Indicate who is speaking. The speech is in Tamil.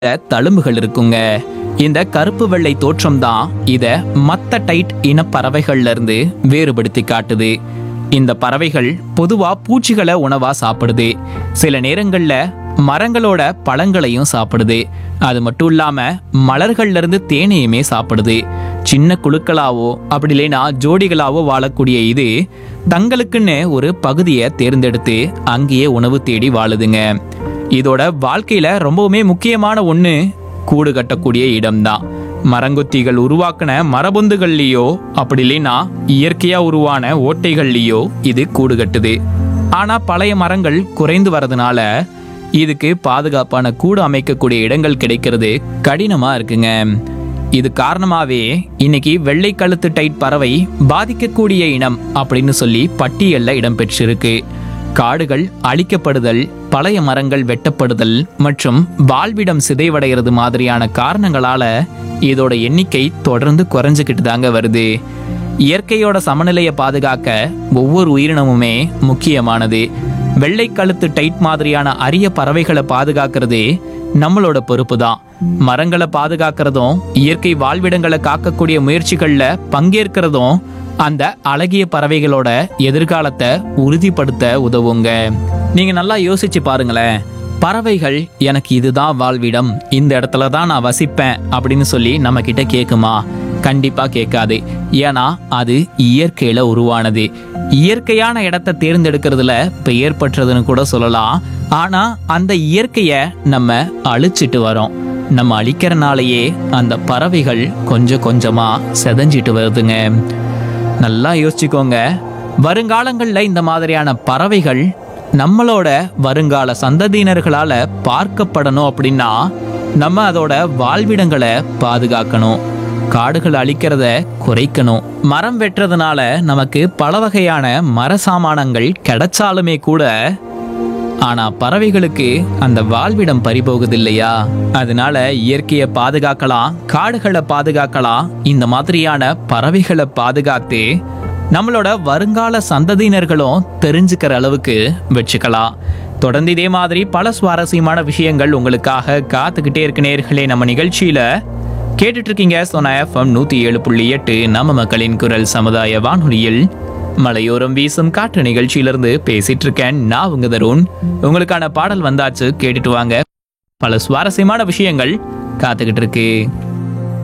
Speaker 1: தழும்புகள் இருக்குங்க இந்த கருப்பு வெள்ளை தோற்றம் தான் இத மத்த டைட் இன பறவைகள்ல இருந்து வேறுபடுத்தி காட்டுது இந்த பறவைகள் பொதுவா பூச்சிகளை உணவா சாப்பிடுது சில நேரங்கள்ல மரங்களோட பழங்களையும் சாப்பிடுது அது மட்டும் இல்லாம மலர்கள்ல இருந்து தேனையுமே சாப்பிடுது சின்ன குழுக்களாவோ அப்படி இல்லைன்னா ஜோடிகளாவோ வாழக்கூடிய இது தங்களுக்குன்னு ஒரு பகுதியை தேர்ந்தெடுத்து அங்கேயே உணவு தேடி வாழுதுங்க இதோட வாழ்க்கையில ரொம்பவுமே முக்கியமான ஒண்ணு கூடு கட்டக்கூடிய இடம்தான் மரங்கொத்திகள் உருவாக்கின மரபொந்துகள்லயோ அப்படி இல்லைன்னா இயற்கையா உருவான ஓட்டைகள்லயோ இது கூடு கட்டுது ஆனா பழைய மரங்கள் குறைந்து வரதுனால இதுக்கு பாதுகாப்பான கூடு அமைக்கக்கூடிய இடங்கள் கிடைக்கிறது கடினமா இருக்குங்க இது காரணமாவே இன்னைக்கு வெள்ளை கழுத்து டைட் பறவை பாதிக்கக்கூடிய இனம் அப்படின்னு சொல்லி பட்டியல்ல இடம்பெற்றிருக்கு காடுகள் அழிக்கப்படுதல் பழைய மரங்கள் வெட்டப்படுதல் மற்றும் வாழ்விடம் சிதைவடைகிறது மாதிரியான காரணங்களால இதோட எண்ணிக்கை தொடர்ந்து குறைஞ்சுக்கிட்டு தாங்க வருது இயற்கையோட சமநிலையை பாதுகாக்க ஒவ்வொரு உயிரினமுமே முக்கியமானது வெள்ளை கழுத்து டைட் மாதிரியான அரிய பறவைகளை பாதுகாக்கிறது நம்மளோட பொறுப்பு தான் மரங்களை பாதுகாக்கிறதும் இயற்கை வாழ்விடங்களை காக்கக்கூடிய முயற்சிகள்ல பங்கேற்கிறதும் அந்த அழகிய பறவைகளோட எதிர்காலத்தை உறுதிப்படுத்த உதவுங்க நீங்க நல்லா யோசிச்சு பாருங்களேன் பறவைகள் எனக்கு இதுதான் வாழ்விடம் இந்த இடத்துல தான் நான் வசிப்பேன் அப்படின்னு சொல்லி நம்ம கிட்ட கேக்குமா கண்டிப்பா கேட்காது ஏன்னா அது இயற்கையில உருவானது இயற்கையான இடத்தை தேர்ந்தெடுக்கிறதுல பெயர் பெற்றதுன்னு கூட சொல்லலாம் ஆனா அந்த இயற்கைய நம்ம அழிச்சிட்டு வரோம் நம்ம அழிக்கிறனாலேயே அந்த பறவைகள் கொஞ்சம் கொஞ்சமா செதஞ்சிட்டு வருதுங்க நல்லா யோசிச்சுக்கோங்க வருங்காலங்களில் இந்த மாதிரியான பறவைகள் நம்மளோட வருங்கால சந்ததியினர்களால பார்க்கப்படணும் அப்படின்னா நம்ம அதோட வாழ்விடங்களை பாதுகாக்கணும் காடுகள் அழிக்கிறத குறைக்கணும் மரம் வெட்டுறதுனால நமக்கு பல வகையான மர சாமானங்கள் கிடைச்சாலுமே கூட ஆனா பறவைகளுக்கு அந்த வாழ்விடம் பறிபோகுது இல்லையா அதனால இயற்கையை பாதுகாக்கலாம் காடுகளை பாதுகாக்கலாம் இந்த மாதிரியான பறவைகளை பாதுகாத்து நம்மளோட வருங்கால சந்ததியினர்களும் தெரிஞ்சுக்கிற அளவுக்கு வச்சுக்கலாம் தொடர்ந்து இதே மாதிரி பல சுவாரஸ்யமான விஷயங்கள் உங்களுக்காக காத்துக்கிட்டே இருக்க நேர்களே நம்ம நிகழ்ச்சியில கேட்டுட்டு இருக்கீங்க சோனா எஃப்எம் நூத்தி ஏழு புள்ளி எட்டு நம்ம மக்களின் குரல் சமுதாய வானொலியில் மலையோரம் வீசும் காற்று நிகழ்ச்சியிலிருந்து பேசிட்டு இருக்கேன் நான் உங்க தருண் உங்களுக்கான பாடல் வந்தாச்சு கேட்டுட்டு வாங்க பல சுவாரஸ்யமான விஷயங்கள் காத்துக்கிட்டு இருக்கு